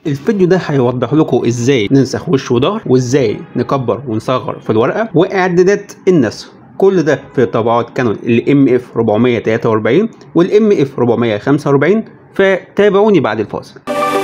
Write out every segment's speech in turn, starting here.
الفيديو ده هيوضح لكم ازاي ننسخ وش وظهر وازاي نكبر ونصغر في الورقه واعدادات النسخ كل ده في طبعات كانون الام اف 443 والام اف 445 فتابعوني بعد الفاصل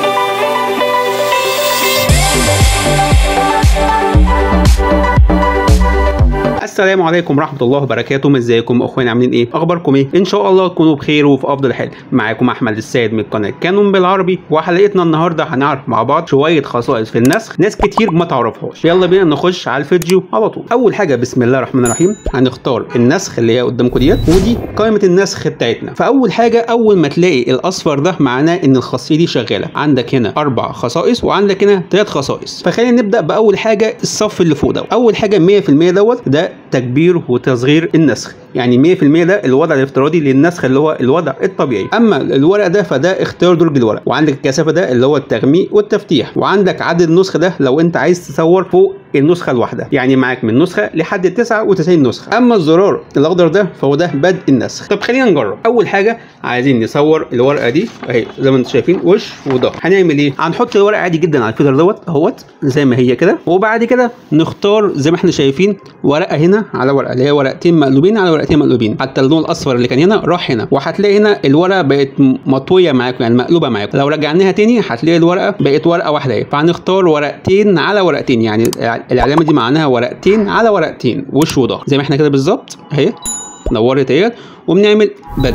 السلام عليكم ورحمه الله وبركاته ازيكم اخواني عاملين ايه اخباركم ايه ان شاء الله تكونوا بخير وفي افضل حال معاكم احمد السيد من قناه كانون بالعربي وحلقتنا النهارده هنعرف مع بعض شويه خصائص في النسخ ناس كتير ما تعرفهاش يلا بينا نخش على الفيديو على طول اول حاجه بسم الله الرحمن الرحيم هنختار النسخ اللي هي قدامكم ديت ودي قائمه النسخ بتاعتنا فاول حاجه اول ما تلاقي الاصفر ده معناه ان الخاصيه دي شغاله عندك هنا اربع خصائص وعندك هنا ثلاث خصائص فخلينا نبدا باول حاجه الصف اللي فوق ده اول حاجه 100% دوت ده تكبير وتصغير النسخ يعني 100% ده الوضع الافتراضي للنسخ اللي هو الوضع الطبيعي اما الورق ده فده اختيار درج الورق وعندك الكثافه ده اللي هو التغميق والتفتيح وعندك عدد النسخ ده لو انت عايز تصور فوق النسخه الواحده يعني معاك من نسخه لحد 99 نسخه اما الزرار الاخضر ده فهو ده بدء النسخ طب خلينا نجرب اول حاجه عايزين نصور الورقه دي اهي زي ما انتم شايفين وش وظهر هنعمل ايه هنحط الورقه عادي جدا على الفيدر دوت اهوت زي ما هي كده وبعد كده نختار زي ما احنا شايفين ورقه هنا على ورقه اللي هي ورقتين مقلوبين على ورقتين مقلوبين حتى اللون الاصفر اللي كان هنا راح هنا وهتلاقي هنا الورقه بقت مطويه معاكم يعني مقلوبه معاكم لو رجعناها تاني هتلاقي الورقه بقت ورقه واحده اهي فهنختار ورقتين على ورقتين يعني العلامه دي معناها ورقتين على ورقتين وش وظهر زي ما احنا كده بالظبط اهي نورت اهيت وبنعمل بدء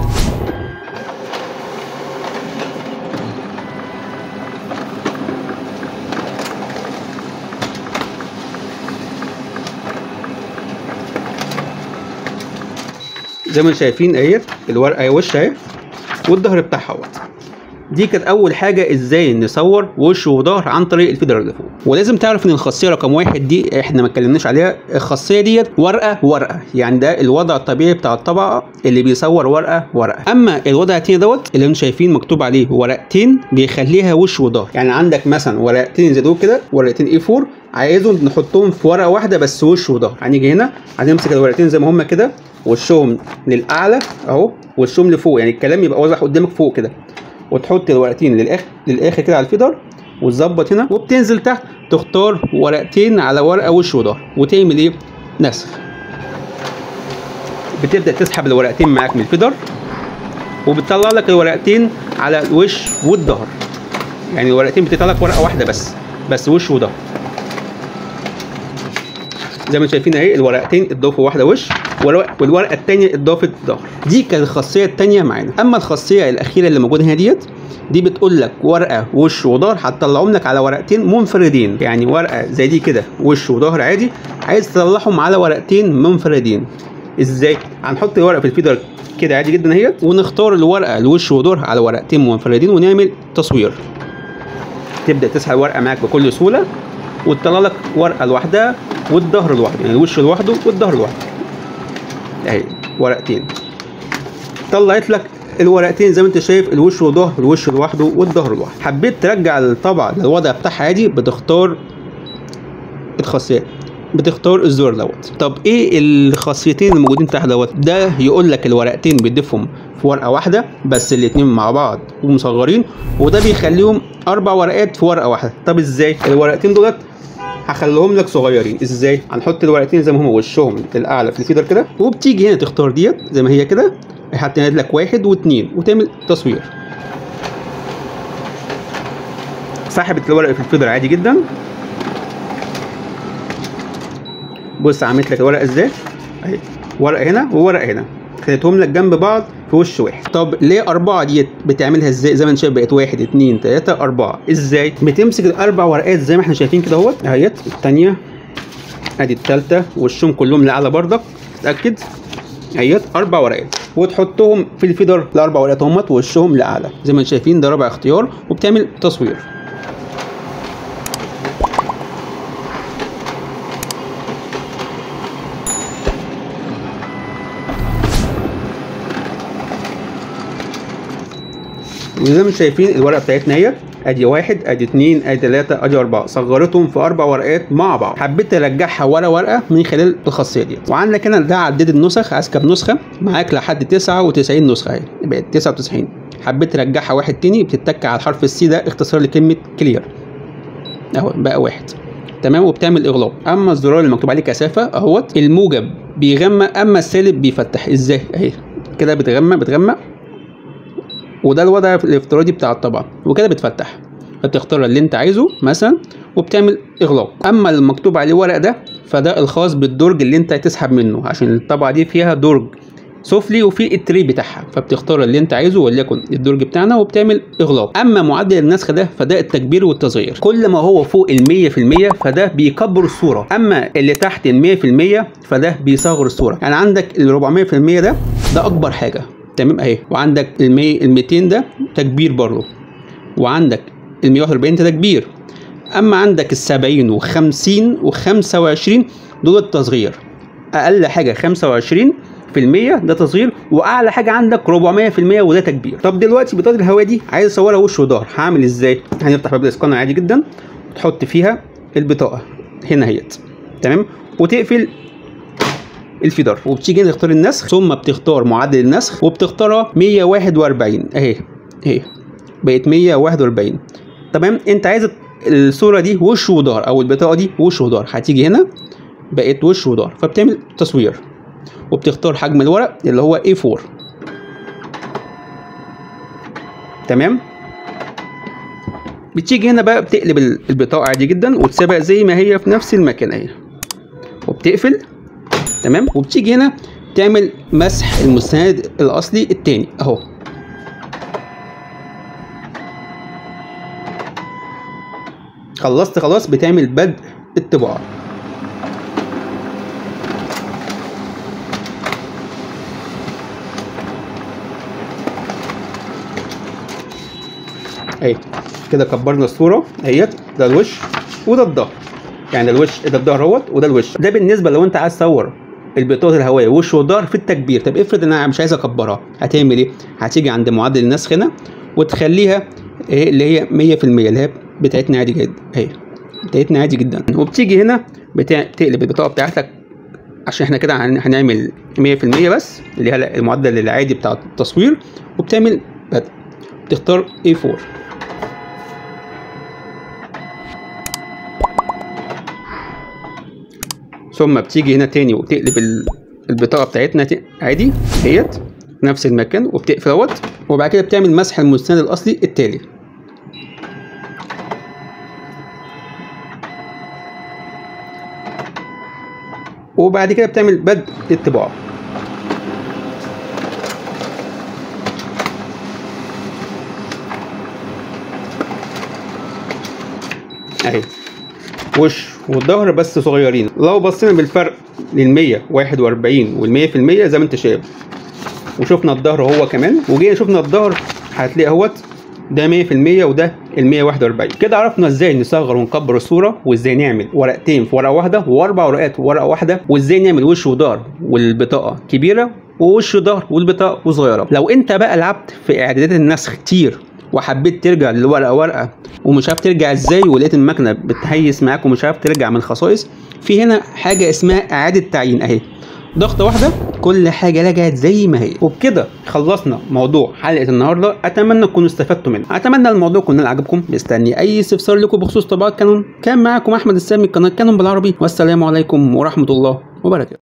زي ما انتم شايفين اهيت الورقه اهي وش اهي والظهر بتاعها اهوت دي كانت اول حاجه ازاي نصور وش وظهر عن طريق الفيدر اللي فوق ولازم تعرف ان الخاصيه رقم واحد دي احنا ما اتكلمناش عليها الخاصيه ديت ورقه ورقه يعني ده الوضع الطبيعي بتاع الطبعه اللي بيصور ورقه ورقه اما الوضع التاني دوت اللي انتم شايفين مكتوب عليه ورقتين بيخليها وش وظهر يعني عندك مثلا ورقتين زي دول كده ورقتين اي 4 عايزهم نحطهم في ورقه واحده بس وش وظهر هنيجي هنا هنمسك الورقتين زي ما هم كده وشهم للاعلى اهو وشهم لفوق يعني الكلام يبقى واضح قدامك فوق كده وتحط الورقتين للاخر للاخر كده على الفيدر وتظبط هنا وبتنزل تحت تختار ورقتين على ورقه وش وظهر وتعمل ايه نسخ بتبدا تسحب الورقتين معاك من الفيدر وبتطلع لك الورقتين على الوش والظهر يعني الورقتين بتطلع لك ورقه واحده بس بس وش وظهر زي ما شايفين اهي الورقتين اتضافوا واحده وش والورقه الثانيه اتضافت ظهر دي كانت الخاصيه الثانيه معانا اما الخاصيه الاخيره اللي موجوده هنا ديت دي بتقول لك ورقه وش وظهر هتطلعهم لك على ورقتين منفردين يعني ورقه زي دي كده وش وظهر عادي عايز تطلعهم على ورقتين منفردين ازاي هنحط الورقه في الفيدر كده عادي جدا اهيت ونختار الورقه الوش وظهر على ورقتين منفردين ونعمل تصوير تبدا تسحب الورقه معاك بكل سهوله وتطلع لك ورقه لوحدها والظهر لوحده يعني الوش لوحده والظهر لوحده اهي ورقتين طلعت لك الورقتين زي ما انت شايف الوش وظهر الوش لوحده والظهر لوحده حبيت ترجع الطبعه للوضع بتاعها عادي بتختار الخاصيات بتختار الزر دوت طب ايه الخاصيتين الموجودين تحت دوت ده يقول لك الورقتين بيضيفهم في ورقه واحده بس الاتنين مع بعض ومصغرين وده بيخليهم اربع ورقات في ورقه واحده طب ازاي الورقتين دولت هخليهم لك صغيرين ازاي هنحط الورقتين زي ما هم وشهم الاعلى في الفيدر كده وبتيجي هنا تختار ديت زي ما هي كده هتنادي لك واحد واثنين وتعمل تصوير سحبت الورقه في الفيدر عادي جدا بص عملت لك الورقه ازاي اهي ورقه هنا وورقه هنا خليتهم لك جنب بعض في وش واحد طب ليه أربعة ديت بتعملها ازاي زي ما انت شايف بقت واحد اتنين تلاتة أربعة ازاي بتمسك الأربع ورقات زي ما احنا شايفين كده اهوت اهيت التانية ادي التالتة وشهم كلهم لأعلى بردك اتأكد اهيت أربع ورقات وتحطهم في الفيدر الأربع ورقات اهمت وشهم لأعلى زي ما انت شايفين ده رابع اختيار وبتعمل تصوير وزي ما شايفين الورقه بتاعتنا اهي ادي واحد ادي اتنين ادي تلاته ادي اربعه صغرتهم في اربع ورقات مع بعض حبيت ارجعها ورقه ورقه من خلال الخاصيه دي وعندك هنا ده عداد النسخ عايز كام نسخه معاك لحد 99 نسخه اهي بقت 99 حبيت ترجعها واحد تاني بتتك على حرف السي ده اختصار لكلمه كلير اهو بقى واحد تمام وبتعمل اغلاق اما الزرار اللي مكتوب عليه كثافه اهوت الموجب بيغمق اما السالب بيفتح ازاي اهي كده بتغمق بتغمق وده الوضع الافتراضي بتاع الطبعه وكده بتفتح فبتختار اللي انت عايزه مثلا وبتعمل اغلاق اما المكتوب عليه ورق ده فده الخاص بالدرج اللي انت هتسحب منه عشان الطبعه دي فيها درج سفلي وفي التري بتاعها فبتختار اللي انت عايزه وليكن الدرج بتاعنا وبتعمل اغلاق اما معدل النسخ ده فده التكبير والتصغير كل ما هو فوق ال 100% فده بيكبر الصوره اما اللي تحت ال 100% فده بيصغر الصوره يعني عندك ال 400% ده ده اكبر حاجه تمام اهي وعندك ال 100 ال 200 ده تكبير برضه وعندك ال 141 ده تكبير اما عندك ال 70 و50 و25 دول التصغير اقل حاجه 25 في المية ده تصغير واعلى حاجه عندك 400% وده تكبير طب دلوقتي بطاقه الهواء دي عايز اصورها وش وظهر هعمل ازاي هنفتح باب الاسكانر عادي جدا وتحط فيها البطاقه هنا اهيت تمام وتقفل الفيدر وبتيجي هنا تختار النسخ ثم بتختار معدل النسخ وبتختارها 141 اهي اهي بقت 141 تمام انت عايز الصوره دي وش وظهر او البطاقه دي وش وظهر هتيجي هنا بقت وش وظهر فبتعمل تصوير وبتختار حجم الورق اللي هو A4 تمام بتيجي هنا بقى بتقلب البطاقة عادي جدا وتسيبها زي ما هي في نفس المكان اهي وبتقفل تمام وبتيجي هنا تعمل مسح المستند الأصلي التاني أهو خلصت خلاص بتعمل بدء الطباعة اهي كده كبرنا الصوره اهيت ده الوش وده الظهر يعني الوش ده الظهر اهوت وده الوش ده بالنسبه لو انت عايز تصور البطاقه الهوائيه وش وظهر في التكبير طب افرض ان انا مش عايز اكبرها هتعمل ايه هتيجي عند معدل النسخ هنا وتخليها ايه اللي هي 100% اللي هي بتاعتنا عادي جدا اهي بتاعتنا عادي جدا وبتيجي هنا بتاع... تقلب البطاقه بتاعتك عشان احنا كده هنعمل 100% بس اللي هي المعدل العادي بتاع التصوير وبتعمل بدء تختار A4 ثم بتيجي هنا تاني وتقلب البطاقة بتاعتنا عادي اهيت نفس المكان وبتقفل اهوت وبعد كده بتعمل مسح المستند الأصلي التالي وبعد كده بتعمل بدء الطباعة اهي وش والظهر بس صغيرين لو بصينا بالفرق لل 141 وال 100% زي ما انت شايف وشفنا الظهر هو كمان وجينا شفنا الظهر هتلاقي اهوت ده 100% وده ال 141 كده عرفنا ازاي نصغر ونكبر الصوره وازاي نعمل ورقتين في ورقه واحده واربع ورقات في ورقه واحده وازاي نعمل وش وظهر والبطاقه كبيره ووش وظهر والبطاقه صغيره لو انت بقى لعبت في اعدادات النسخ كتير وحبيت ترجع للورقه ورقه ومش عارف ترجع ازاي ولقيت المكنه بتهيس معاك ومش عارف ترجع من الخصائص في هنا حاجه اسمها اعاده تعيين اهي ضغطه واحده كل حاجه رجعت زي ما هي وبكده خلصنا موضوع حلقه النهارده اتمنى تكونوا استفدتوا منه اتمنى الموضوع يكون عجبكم مستني اي استفسار لكم بخصوص طباعه كانون كان معاكم احمد السامي قناه كانون بالعربي والسلام عليكم ورحمه الله وبركاته